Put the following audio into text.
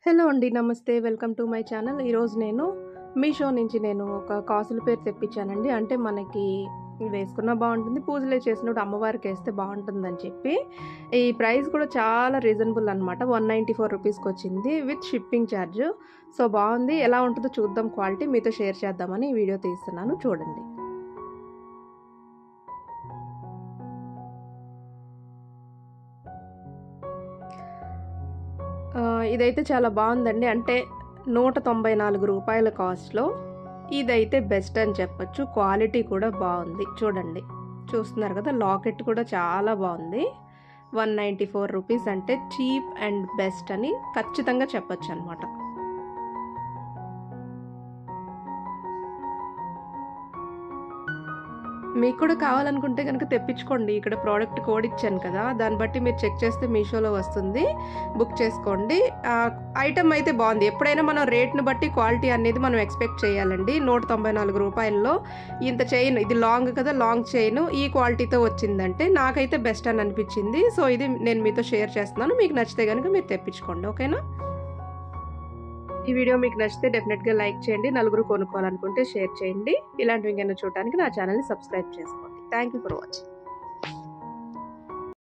hello అండి నమస్తే welcome to my channel ఈరోజు నేను మీషో నుంచి నేను ఒక కాసుల పేరు తెప్పించానండి అంటే మనకి వేసుకున్నా బాగుంటుంది పూజలే చేసినప్పుడు అమ్మవారికి వేస్తే బాగుంటుందని చెప్పి ఈ ప్రైస్ కూడా చాలా రీజనబుల్ అనమాట వన్ నైంటీ ఫోర్ రూపీస్కి వచ్చింది విత్ షిప్పింగ్ ఛార్జ్ సో బాగుంది ఎలా ఉంటుందో చూద్దాం క్వాలిటీ మీతో షేర్ చేద్దామని ఈ వీడియో తీస్తున్నాను చూడండి ఆ, ఇదైతే చాలా బాగుందండి అంటే నూట తొంభై నాలుగు రూపాయల కాస్ట్లో ఇదైతే బెస్ట్ అని చెప్పొచ్చు క్వాలిటీ కూడా బాగుంది చూడండి చూస్తున్నారు కదా లాకెట్ కూడా చాలా బాగుంది వన్ నైంటీ ఫోర్ రూపీస్ అంటే చీప్ అండ్ బెస్ట్ అని ఖచ్చితంగా చెప్పొచ్చు అనమాట మీకు కూడా కావాలనుకుంటే కనుక తెప్పించుకోండి ఇక్కడ ప్రోడక్ట్ కోడ్ ఇచ్చాను కదా దాన్ని బట్టి మీరు చెక్ చేస్తే మీషోలో వస్తుంది బుక్ చేసుకోండి ఐటమ్ అయితే బాగుంది ఎప్పుడైనా మనం రేట్ని బట్టి క్వాలిటీ అనేది మనం ఎక్స్పెక్ట్ చేయాలండి నూట తొంభై నాలుగు రూపాయల్లో ఇంత చైన్ ఇది లాంగ్ కదా లాంగ్ చైన్ ఈ క్వాలిటీతో వచ్చిందంటే నాకైతే బెస్ట్ అని అనిపించింది సో ఇది నేను మీతో షేర్ చేస్తున్నాను మీకు నచ్చితే కనుక మీరు తెప్పించుకోండి ఓకేనా ఈ వీడియో మీకు నచ్చితే డెఫినెట్గా లైక్ చేయండి నలుగురు కొనుక్కోవాలనుకుంటే షేర్ చేయండి ఇలాంటివి ఇంకైనా చూడడానికి నా ఛానల్ని సబ్స్క్రైబ్ చేసుకోండి థ్యాంక్ యూ ఫర్ వాచింగ్